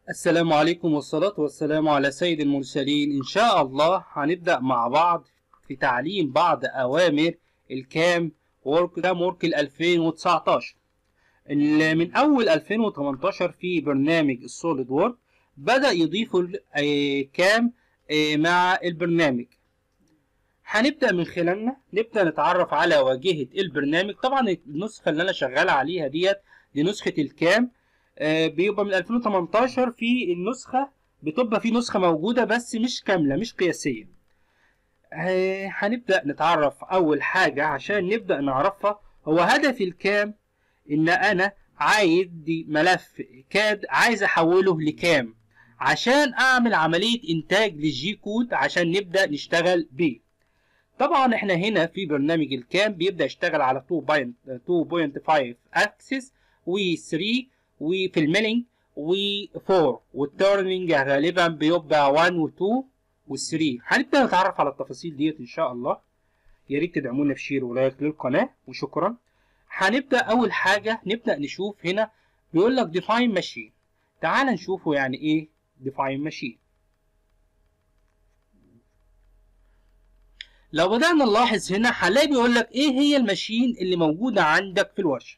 السلام عليكم والصلاة والسلام على سيد المرسلين إن شاء الله هنبدأ مع بعض في تعليم بعض أوامر الكام وورك ده مورك ال 2019 اللي من أول 2018 في برنامج السوليد وورك بدأ يضيفوا كام مع البرنامج هنبدأ من خلالنا نبدأ نتعرف على واجهة البرنامج طبعا النسخة اللي أنا شغال عليها ديت دي نسخة الكام بيبقى من 2018 في النسخة بتبقى في نسخة موجودة بس مش كاملة مش قياسية هنبدأ نتعرف أول حاجة عشان نبدأ نعرفها هو هدف الكام إن أنا عايز دي ملف كاد عايز أحوله لكام عشان أعمل عملية إنتاج للجي كود عشان نبدأ نشتغل بيه طبعا احنا هنا في برنامج الكام بيبدأ يشتغل على 2.5 اكسس و 3 وفي الميلينج و4 والتورنينج غالبا بيبقى 1 و2 و3 هنبدا نتعرف على التفاصيل ديت ان شاء الله يا ريت تدعمونا في شير ولايك للقناه وشكرا هنبدا اول حاجه نبدا نشوف هنا بيقول لك ديفاين ماشين تعال نشوفه يعني ايه ديفاين ماشين لو بدأنا نلاحظ هنا هنلاقي بيقول لك ايه هي الماشين اللي موجودة عندك في الورشة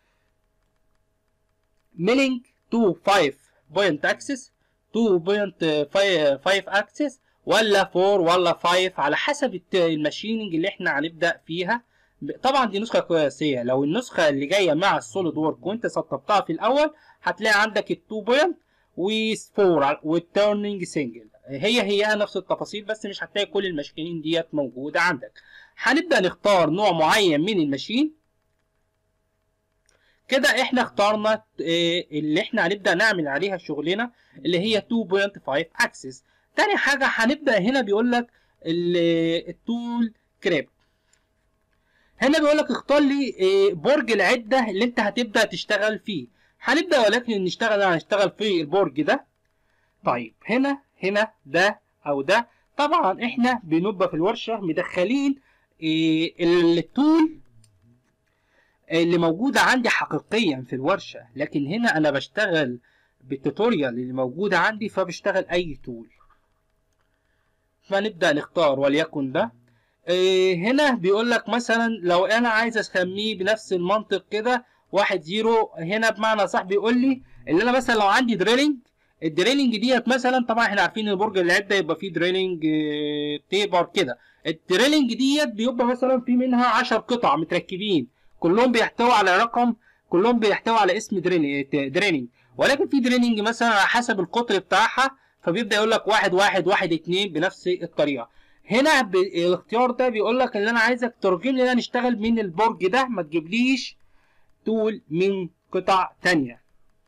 ميلينج تو 5 بوينت اكسس 2.5 اكسس ولا 4 ولا 5 على حسب الماشيننج اللي احنا هنبدا فيها طبعا دي نسخه قياسيه لو النسخه اللي جايه مع السوليد وورك وانت سطبتها في الاول هتلاقي عندك ال 2 بوينت و4 والتيرنينج سنجل هي هي نفس التفاصيل بس مش هتلاقي كل الماشينين ديت موجوده عندك هنبدا نختار نوع معين من الماشين كده احنا اخترنا اللي احنا هنبدا نعمل عليها شغلنا اللي هي 2.5 اكسس تاني حاجه هنبدا هنا بيقول لك التول كريب هنا بيقول لك اختار لي برج العده اللي انت هتبدا تشتغل فيه هنبدا ولكن نشتغل هنشتغل في البرج ده طيب هنا هنا ده او ده طبعا احنا بنبقى في الورشه مدخلين التول اللي موجودة عندي حقيقيا في الورشة لكن هنا أنا بشتغل بالتوتوريال اللي موجودة عندي فبشتغل أي تول فنبدأ نختار وليكن ده إيه هنا بيقول لك مثلا لو أنا عايز أسميه بنفس المنطق كده واحد زيرو هنا بمعنى صح بيقول لي اللي أنا مثلا لو عندي دريلينج الدريلينج ديت مثلا طبعا احنا عارفين ان برج العده يبقى فيه دريلينج تيبر كده الدريلينج ديت بيبقى مثلا في منها 10 قطع متركبين كلهم بيحتوي على رقم كلهم بيحتوي على اسم دريننج ولكن في دريننج مثلا على حسب القطر بتاعها فبيبدا يقول لك واحد واحد واحد اتنين بنفس الطريقه هنا الاختيار ده بيقول لك ان انا عايزك ترجم لي ان انا اشتغل من البرج ده ما تجيبليش تول من قطع تانية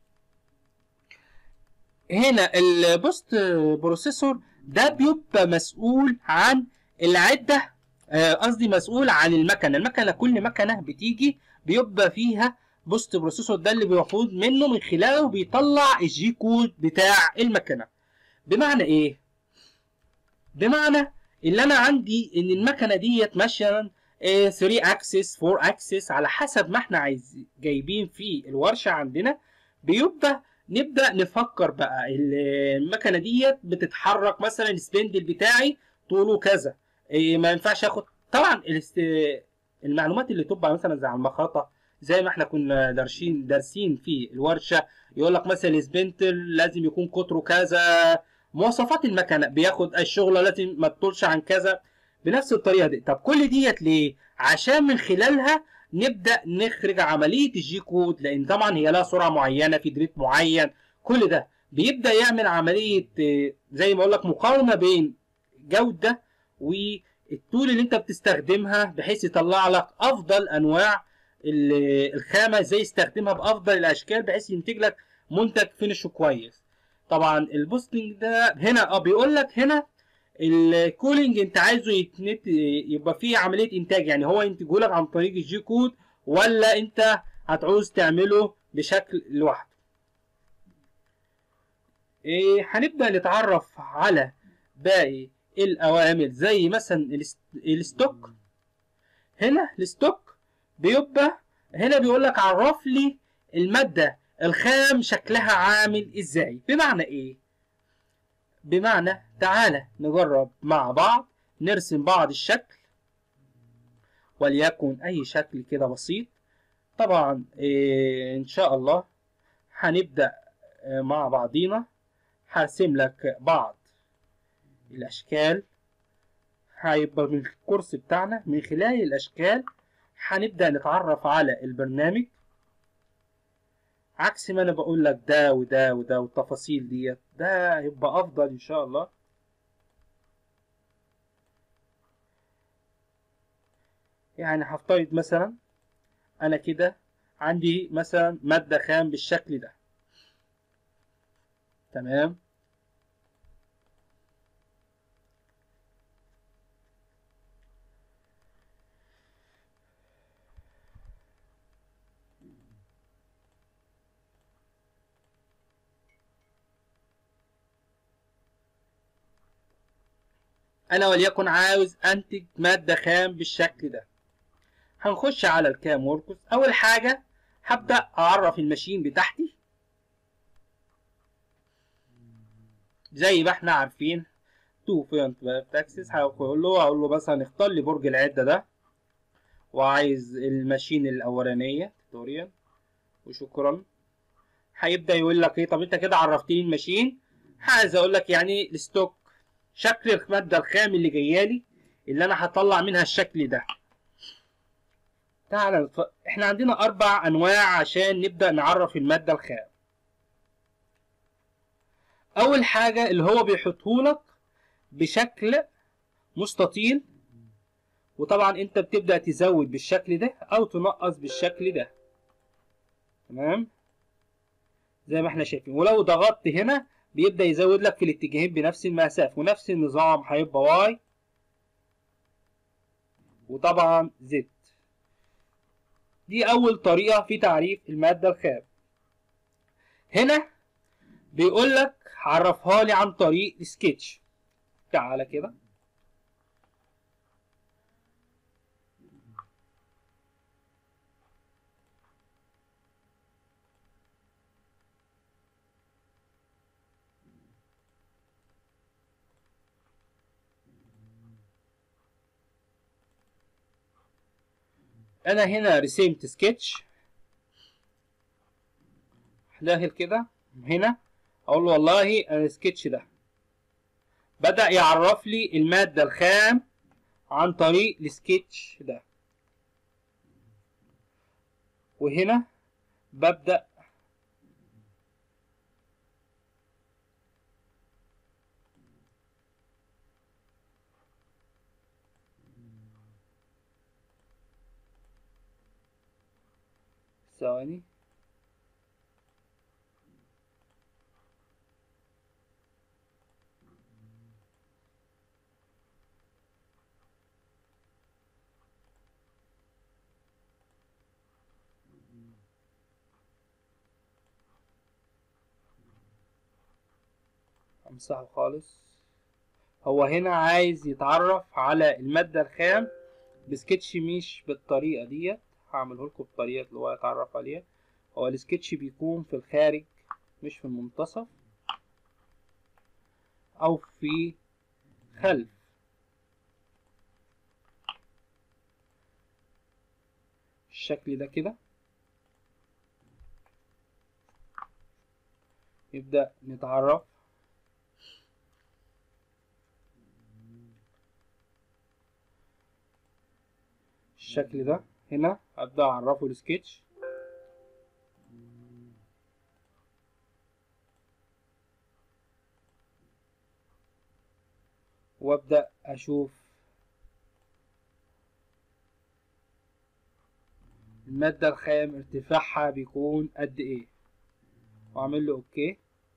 هنا البوست بروسيسور ده بيبقى مسؤول عن العده قصدي مسؤول عن المكنه المكنه كل مكنه بتيجي بيبقى فيها بوست بروسيسور ده اللي المفروض منه من خلاله بيطلع الجي كود بتاع المكنه بمعنى ايه بمعنى اللي انا عندي ان المكنه ديت مثلا 3 اكسس 4 اكسس على حسب ما احنا عايز جايبين في الورشه عندنا بيبقى نبدا نفكر بقى المكنه ديت بتتحرك مثلا السبندل بتاعي طوله كذا إيه ما ينفعش اخد طبعا الاست... المعلومات اللي تبقى مثلا زي على المخرطه زي ما احنا كنا دارسين دارسين في الورشه يقول لك مثلا السبنتل لازم يكون قطره كذا مواصفات المكنه بياخد الشغله لازم ما تطولش عن كذا بنفس الطريقه دي طب كل ديت ليه عشان من خلالها نبدا نخرج عمليه الجي كود لان طبعا هي لها سرعه معينه في دريت معين كل ده بيبدا يعمل عمليه زي ما اقول لك مقارنه بين جوده والتول اللي انت بتستخدمها بحيث يطلع لك افضل انواع الخامه ازاي يستخدمها بافضل الاشكال بحيث ينتج لك منتج فينش كويس طبعا البوستنج ده هنا اه بيقول لك هنا الكولينج انت عايزه يتنت يبقى فيه عمليه انتاج يعني هو ينتجه لك عن طريق الجي كود ولا انت هتعوز تعمله بشكل لوحده ايه هنبدا نتعرف على باقي الاوامر زي مثلا الستوك هنا الستوك بيبقى هنا بيقول لك عرف لي الماده الخام شكلها عامل ازاي بمعنى ايه بمعنى تعالى نجرب مع بعض نرسم بعض الشكل وليكن اي شكل كده بسيط طبعا إيه ان شاء الله هنبدأ آه، مع بعضينا هرسم لك بعض الاشكال هيبقى من الكورس بتاعنا من خلال الاشكال هنبدأ نتعرف على البرنامج عكس ما انا بقول لك ده وده وده والتفاصيل ديت ده هيبقى افضل ان شاء الله يعني هفترض مثلا انا كده عندي مثلا مادة خام بالشكل ده تمام انا وليكن عاوز انتج مادة خام بالشكل ده هنخش على الكام وركس اول حاجة هبدأ اعرف الماشين بتاعتي زي ما احنا عارفين تو فيونت تاكسس هقول له هقول له مثلا اختار لي برج العدة ده وعايز الماشين الاولانية توتوريال وشكرا هيبدأ يقول لك ايه طب انت كده عرفتني الماشين عايز اقول لك يعني الستوك شكل المادة الخام اللي جايالي اللي انا هطلع منها الشكل ده تعالى نتف... احنا عندنا اربع انواع عشان نبدأ نعرف المادة الخام اول حاجة اللي هو بيحطهولك بشكل مستطيل وطبعا انت بتبدأ تزود بالشكل ده او تنقص بالشكل ده تمام زي ما احنا شايفين ولو ضغطت هنا بيبدأ يزود لك في الاتجاهين بنفس المسافة ونفس النظام هيبقى واي وطبعا زد دي أول طريقة في تعريف المادة الخام هنا بيقول لك عرفها لي عن طريق سكتش تعالى كده انا هنا رسمت سكتش داخل كده هنا اقول له والله انا السكتش ده بدأ يعرف لي المادة الخام عن طريق السكتش ده وهنا ببدأ ثواني امسحه خالص هو هنا عايز يتعرف على المادة الخام بسكتش مش بالطريقة ديت هعمله لكم بالطريقة اللي هو يتعرف عليها هو السكتش بيكون في الخارج مش في المنتصف او في خلف الشكل ده كده نبدأ نتعرف الشكل ده هنا ابدا اعرفه السكتش وابدا اشوف المادة الخام ارتفاعها بيكون قد ايه واعمل له اوكي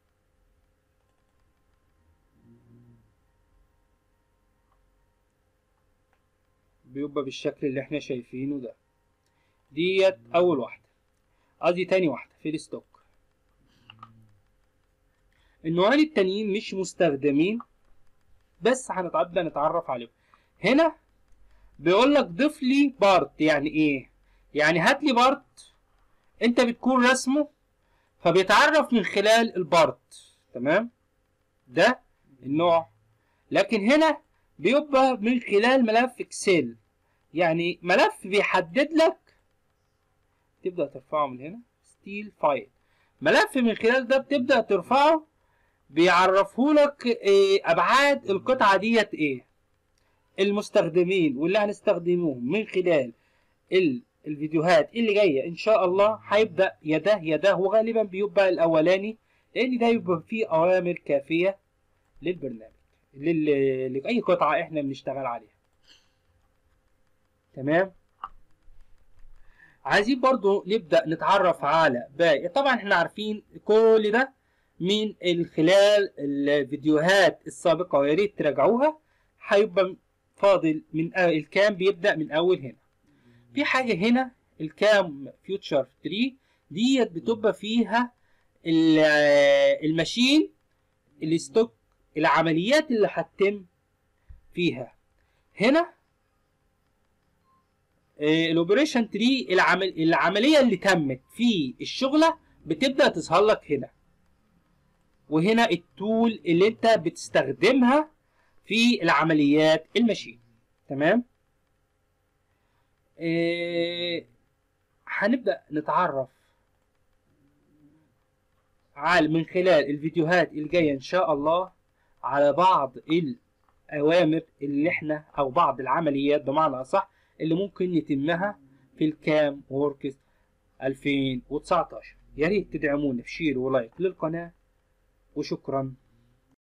بيبقى بالشكل اللي احنا شايفينه ده ديت اول واحدة ادي تاني واحدة في الستوك النوعين التانيين مش مستخدمين بس هنتبدا نتعرف عليهم هنا بيقول لك ضيف لي بارت يعني ايه يعني هات لي بارت انت بتكون رسمه فبيتعرف من خلال البارت تمام ده النوع لكن هنا بيبقى من خلال ملف اكسل يعني ملف بيحدد لك تبدا ترفعه من هنا ستيل فايل ملف من خلال ده بتبدا ترفعه بيعرفه لك إيه ابعاد القطعه ديت ايه المستخدمين واللي هنستخدموهم من خلال ال الفيديوهات اللي جايه ان شاء الله هيبدا يده يده وغالبا بيبقى الاولاني لان ده يبقى فيه اوامر كافيه للبرنامج لل... لاي قطعه احنا بنشتغل عليها تمام عايزين برضو نبدا نتعرف على باقي طبعا احنا عارفين كل ده من خلال الفيديوهات السابقه ويا ريت تراجعوها هيبقى فاضل من الكام بيبدا من اول هنا في حاجه هنا الكام فيوتشر 3 ديت بتبقى فيها الماشين الستوك العمليات اللي هتتم فيها هنا الاوبريشن 3 العمل العمليه اللي تمت في الشغله بتبدا تظهر لك هنا وهنا التول اللي انت بتستخدمها في العمليات الماشين تمام إيه هنبدا نتعرف على من خلال الفيديوهات الجايه ان شاء الله على بعض الاوامر اللي احنا او بعض العمليات بمعنى اصح اللي ممكن يتمها في الكام ووركس 2019 يا ريت تدعمونا بشير ولايك للقناه وشكرا